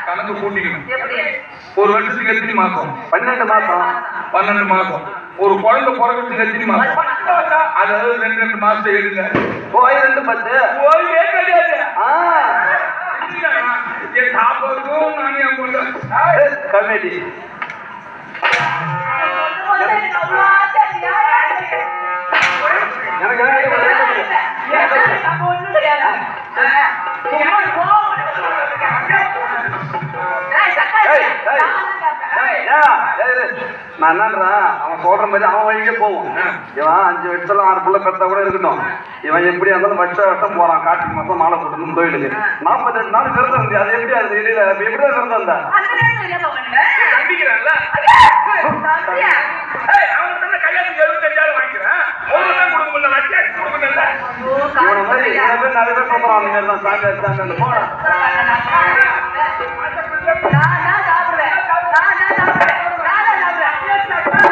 கணக்கு கூட்டிக்கணும் எப்படி ஒரு வருஷத்துக்கு எத்தனை மாசம் பன்னெண்டு மாசம் பன்னெண்டு மாசம் ஒரு குழந்தை பிறகுறதுக்கு எத்தனை மாசம் அதாவது ரெண்டு ரெண்டு மாசம் எடுங்க போய் ரெண்டு பத்து ஓய்வே கிடையாது ஆ என் சாப்பாடுக்கும் நான் என் பொண்ணு கமிட்டி முதல்ல எனக்கு அவ்வளோ ஆசை நியாயம் இருக்கு. எனக்கு ஏன் நம்ம ஒண்ணும் கிடையாது. ஆ, நீ என்ன கோவம் ஏய், சக்கரை, ஏய், ஏய். நான் கேட்பேன். ஏய், ஏய், ஏய். நான் என்னன்றேன் அவன் சொல்ற மாதிரி அவன் வழியே போவோம் இவன் அஞ்சு வருஷத்துல ஆறு புள்ள பெற்றா கூட இருக்கட்டும் இவன் எப்படி இருந்தாலும் வருஷ வருஷம் போறான் கார்த்திகை மாசம் மாலை போட்டு கோயிலுக்கு நாற்பத்தி ரெண்டு நாள் விரதம் இருந்து அது எப்படி அது இடையில அப்ப எப்படி விரதம் இருந்தா அந்த நேரத்துல என்ன பண்ணுங்க? நம்பிக்கிறான்ல தம்பியா? ஏய், அவனுக்கு தானே கல்யாணத்துக்கு எழுபத்தஞ்சாயிரம் வாங்கிக்கிறேன். உங்களுக்கு தான் கொடுக்க முடியல, வட்டியாச்சு கொடுக்க முடியல. ஐயோ, இவனை மாதிரி காசு இவனை பேர் நிறைய பேர் சொல்றான் அந்த மாதிரி தான் சாமி அடிச்சாங்கன்னு போன நான் தான் சாப்பிடுவேன். நான் தான் சாப்பிடுவேன். நான் தான்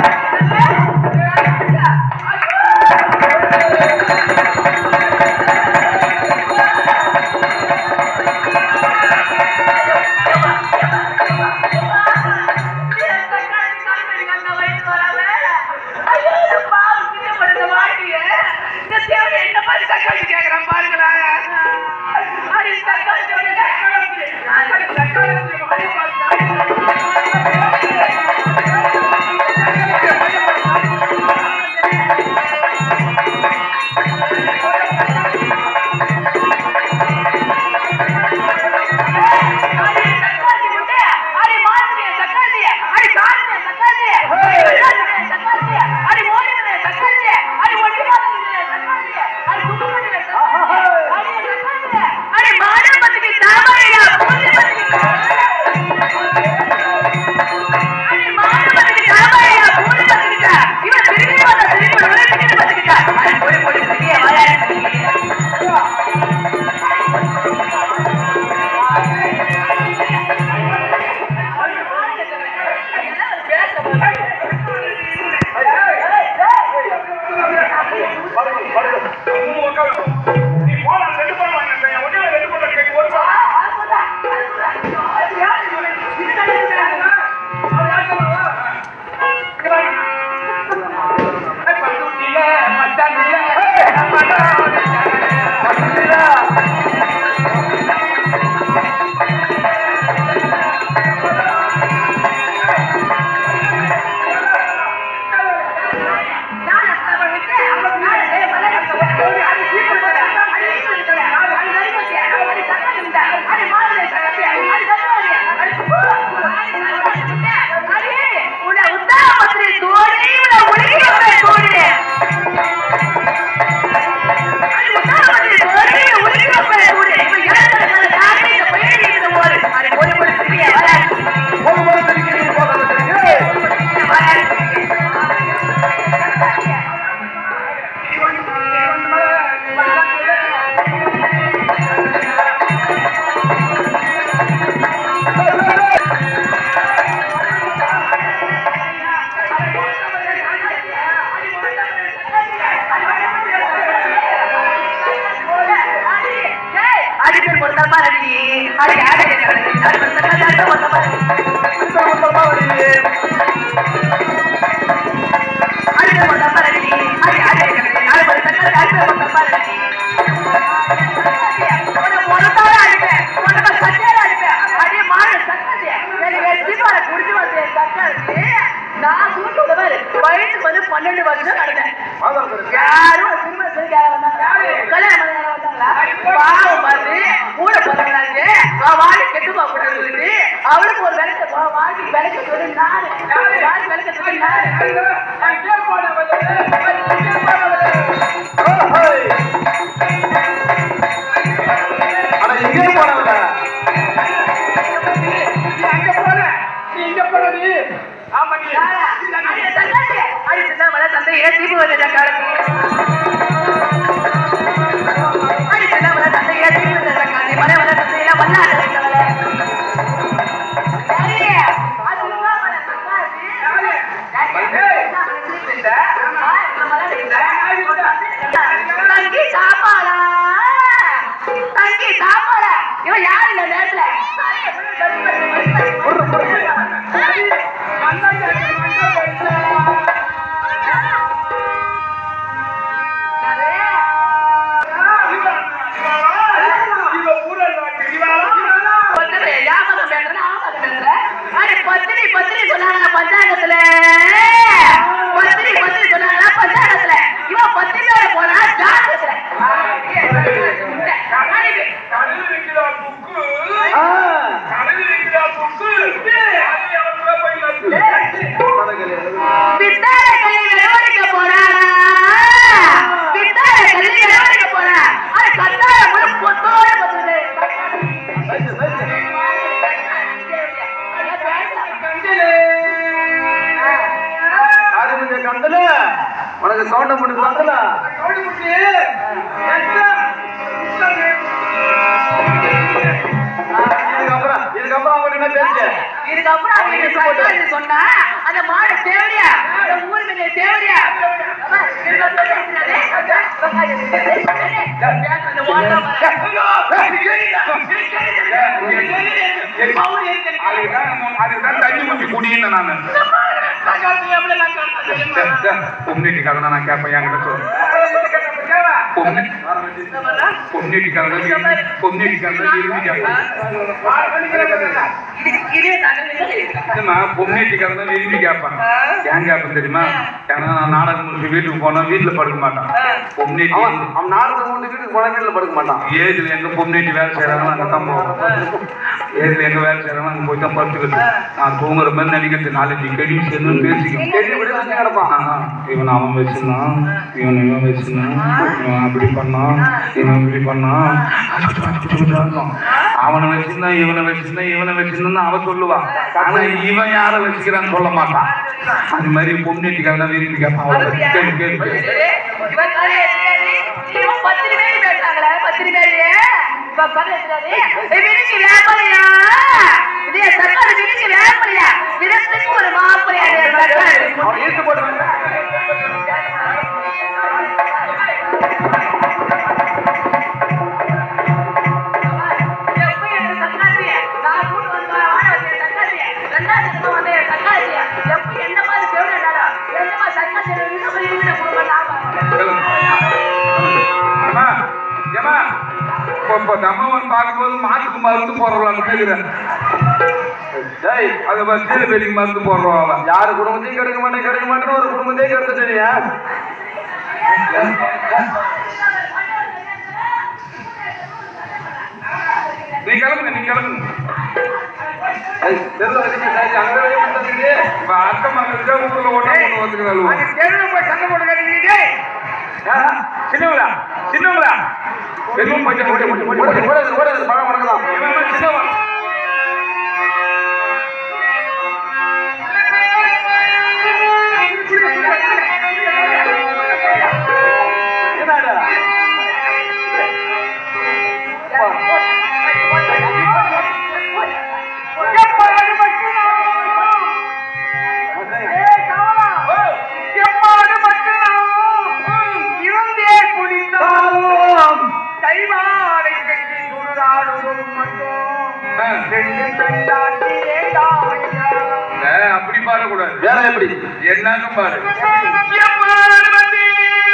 மூணு உட்காரு. நீ போடா, ரெண்டு பழம் வாங்கினேன். ஒண்ணே ஒண்ணு ரெண்டு பழம் கிடைக்கும். ஒரு பழம். அடிப்பேர் கொடுத்தா பாருடி அடி ஆடி அடி கொடுத்தா பாருடி அடிப்பேர் கொடுத்தா பாருடி அடி ஆடி அடி கொடுத்தா அடிப்பேர் கொடுத்தா பாருடி உன்னை முறத்தால அடிப்பேன் உன்னை நான் சட்டையால அடிப்பேன் அடி மாடு சக்கத்தி சரி வெட்டி பாரு குடிச்சு வந்து சக்கத்தி நான் சூட்டு விடுவாரு வயசுக்கு வந்து பன்னெண்டு வருஷம் நடந்தேன் யாரும் சினிமா சொல்லி யாரும் வந்தாங்களா கல்யாணம் பண்ண யாரும் வந்தாங்களா பாவம் பார்த்து கூட பிறந்தாங்க வாடி கெட்டு போக கூடாது சொல்லிட்டு அவளுக்கு ஒரு விளக்க வாடிக்கு விளக்க சொல்லி நானு வாடி விளக்க சொல்லி நானு நான் கேட்க மாட்டேன், கொஞ்சம். ஆனா எங்கே போனவங்க நீ அங்க போற. நீ இங்க போற நீ. ஆமா நீ. யாரா? அடி தந்தாச்சு. அடி தந்தா வர தந்தை ஏன் தீபு வந்ததா காலத்துக்கு? அடி தந்தா வர தந்தை ஏன் தீபு வந்ததா காலத்துக்கு? வர வர தந்தை எல்லாம் வந்தாங்க இருக்கவளே. யாரு? அது உங்க மன தக்காளி. யாரு? யாரு? என்ன மனசுல இருந்த? ஆ, இந்த மலை இருந்த? தங்கி சாப்பாடா தங்கி சாப்பாடா இவன் யாரு இந்த நேரத்துல அது கவுண்டம் பண்ணி பார்த்தல இதுக்கப்புறம் இதுக்கப்புறம் அவங்க என்ன பேச்சு இதுக்கப்புறம் அவங்க சர்க்காரு சொன்னா அந்த மாடு தேவடியா அந்த ஊர் மேலே தேவடியா அதுக்குதான் தண்ணி ஊற்றி குடின்னு நானு பொம்னேட்டி கதை நான் கேட்பேன் என்கிட்ட சொல்லு பொம்னேட்டி கதை பொம்னேட்டி கதை விரும்பி கேட்பேன் இல்லம்மா, பொம்னேட்டி கதை தான் விரும்பி கேட்பேன் ஏன் கேட்பேன் தெரியுமா ஏன்னா நான் நாடகம் முடிச்சு வீட்டுக்கு போனா வீட்டுல படுக்க மாட்டான் பொம்னேட்டி அவன் அவன் நாடகத்தை மூணு வீட்டுக்கு போன வீட்டில் படுக்க மாட்டான் ஏதுல எங்க பொம்னேட்டி வேலை செய்யறாங்களோ அங்க தான் போவோம் ஏதுல எங்க வேலை செய்யறாங்களோ அங்க போய் தான் படுத்துக்கிறது நான் தூங்குற மாதிரி நினைக்கிறது நாளைக்கு கெடி சேர்ந்து பேசிக்கணும் கேட்டு விட சுத்தி கிடப்பான் ஆஹா, இவன் அவன் வச்சிருந்தான் இவன் இவன் வச்சிருந்தான் இவன் அப்படி பண்ணான் இவன் இப்படி பண்ணான் அவனை வச்சிருந்தான் இவனை வச்சிருந்தான் இவனை வச்சிருந்தான் அவன் சொல்லுவான் ஆனா இவன் யாரை வச்சுக்கிறான்னு சொல்ல மாட்டான் அது மாதிரி பொம்னேட்டிக்காக விரும்பி கேட்பான் அவளை பத்தி கேளு கேளு கேளு. பத்திரி பேரு பேசுறாங்களே பத்திரி பேரு இப்ப பதில் எடுத்துக்காரு. ஏய், விரிஞ்சு வேப்பலையா? இது என் சர்க்காரு விரிஞ்சு வேப்பலையா? விரத்துக்கு ஒரு மாப்பிள்ளையா இது என் சர்க்காரு. அவன் ஈர்த்து போட்டு எப்ப என் சர்க்காரு? நான் கூட்டு வந்து வாழ வச்ச என் சர்க்காரு. ரெண்டாவது தடவை வந்த என் சர்க்காரு. எப்ப என்ன மாதிரி செவிடு இருந்தாலும், என்ன மாதிரி சர்க்காரு இன்னும் கொஞ்சம் வீடு கொடுக்க நான் பார்க்கிறேன். அம்மா, ஏம்மா, இப்போ இப்போ தம்மவன் பார்க்கும்போது மாட்டுக்கு மருந்து போடுறவளான்னு கேட்குறேன் டேய் அதை வச்சு வெளிக்கு மருந்து போடுறோம் அவன் யாரு குடும்பத்தையும் கெடுக்க மாட்டேன் கெடுக்க மாட்டேன்னு ஒரு குடும்பத்தையே கெடுத்துட்டீங்க நீ கிளம்புங்க நீ கிளம்புங்க ஏய், தெருல வச்சுட்டு சரி, அங்க வெளியே வந்துடுறீங்க. இப்ப அத்தை மகளுக்கு ஊர்ல ஓட்ட கொண்டு வந்துக்கிறாள் தெருவுல போய் சண்டை போட்டு கட்டிக்கிட்டு சின்னவங்களா சின்னவங்களா பெரும் பஞ்சம் ஓடி ஓடி ஓடி ஓடுது, ஓடுது, ஓடுது, பழம் உனக்குதான். இவன் சின்னவன் என்னடா? எப்பாடு மட்டும் எப்பாடு மட்டும் இருந்தே குடித்தாலும் கைவாடை கட்டி சுடுதாடும் மட்டும் ஆ. ரெண்டு பெண்டாட்டியே தாயா ஏ, அப்படி பாடக்கூடாது வேற எப்படி என்னன்னு பாரு எப்பாடுபத்தி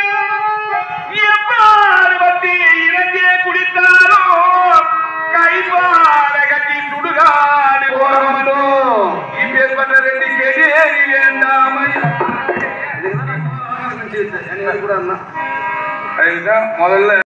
எப்பாடுபத்தி இறந்தே குடித்தாலும் கைவாட கட்டி சுடுகாடு போற மட்டும் இப்பேற்பட்ட ரெண்டு கேடி வேண்டாமை இதுக்கு தான் நான் கூட இருந்தா. அதுதான் முதல்ல